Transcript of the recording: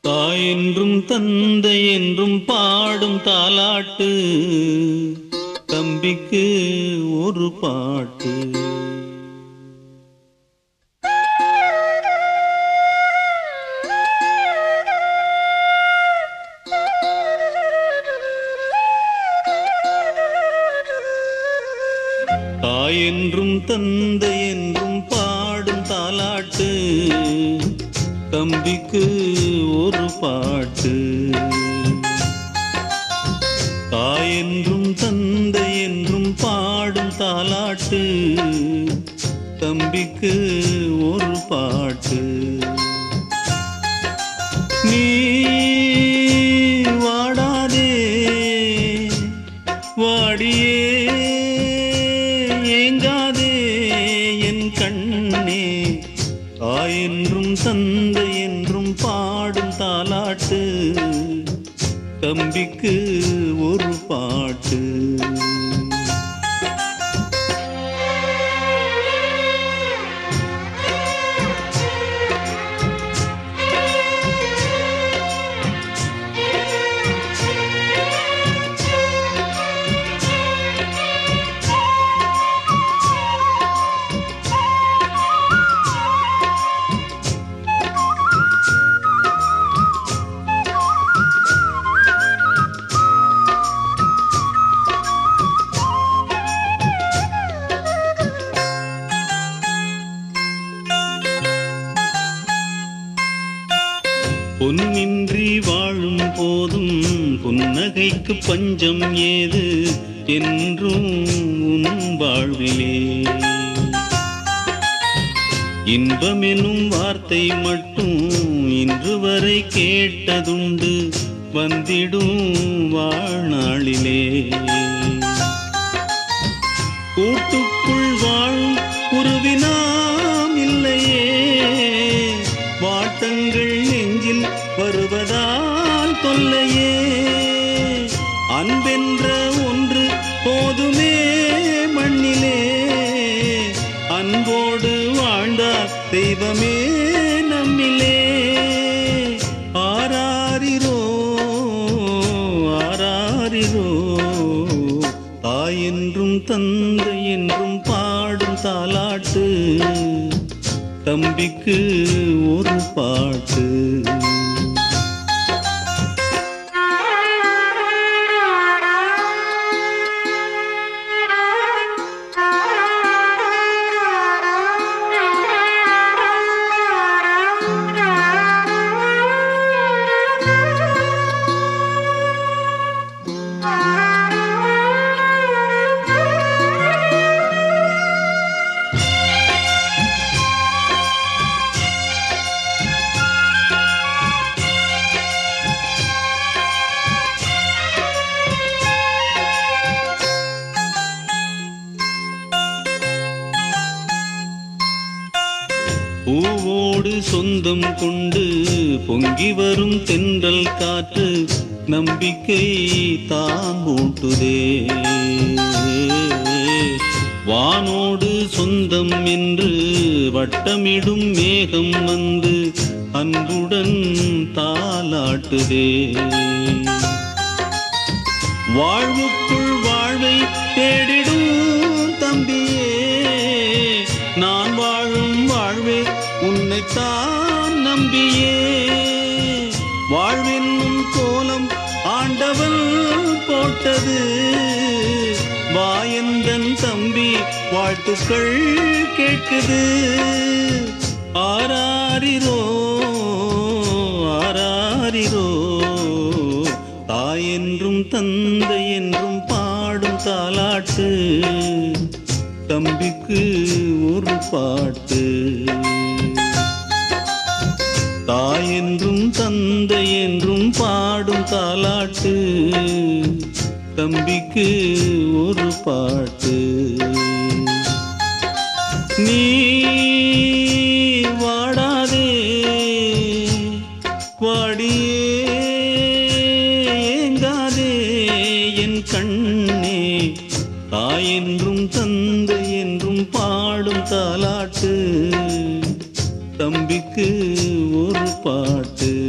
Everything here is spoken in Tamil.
தாய் என்றும் தந்தை என்றும் பாடும் தாலாட்டு தம்பிக்கு ஒரு பாட்டு தாய் என்றும் தந்தை என்றும் பாடும் தாலாட்டு தம்பிக்கு ஒரு பாட்டு தாய் என்றும் தந்தை என்றும் பாடும் தாலாட்டு தம்பிக்கு ஒரு பாட்டு நீ வாடாதே வாடியே ஏங்காதே என் கண்ணே தாய் என்றும் தந்தை என்றும் பாடும் தாலாட்டு தம்பிக்கு ஒரு பாட்டு பொன்னின்றி வாழும் போதும் புன்னகைக்கு பஞ்சம் ஏது என்றும் உன் வாழ்விலே இன்பமெனும் வார்த்தை மட்டும் இன்று வரை கேட்டதுண்டு வந்திடும் வாழ்நாளிலே கூட்டுக்குள் வாழும் குருவினாம் இல்லையே வாட்டங்கள் நெஞ்சில் வருவதால் தொல்லையே அன்பென்ற ஒன்று போதுமே மண்ணிலே அன்போடு வாழ்ந்தார் தெய்வமே நம்மிலே ஆராரிரோ ஆராரிரோ தாய் என்றும் தந்தை என்றும் பாடும் தாலாட்டு தம்பிக்கு ஒரு பாட்டு பூவோடு சொந்தம் கொண்டு பொங்கி வரும் தென்றல் காற்று நம்பிக்கை தான் மூட்டுதே வானோடு சொந்தம் என்று வட்டமிடும் மேகம் வந்து அன்புடன் தாலாட்டுதே வாழ்வுக்குள் வாழ்வை தேடிடும் தம்பியே நான் வாழும் வாழ்வே உன்னைத்தான் நம்பியே வாழ்வென்னும் கோலம் ஆண்டவன் போட்டது வாயந்தன் தம்பி வாழ்த்துக்கள் கேட்குது ஆராரிரோ ஆராரிரோ தாய் என்றும் தந்தை என்றும் பாடும் தாலாட்டு தம்பிக்கு ஒரு பாட்டு தாய் என்றும் தந்தை என்றும் பாடும் தாலாட்டு தம்பிக்கு ஒரு பாட்டு நீ வாடாதே வாடியே ஏங்காதே என் கண்ணே தாய் என்றும் தந்தை என்றும் பாடும் தாலாட்டு தம்பிக்கு ஒரு பாட்டு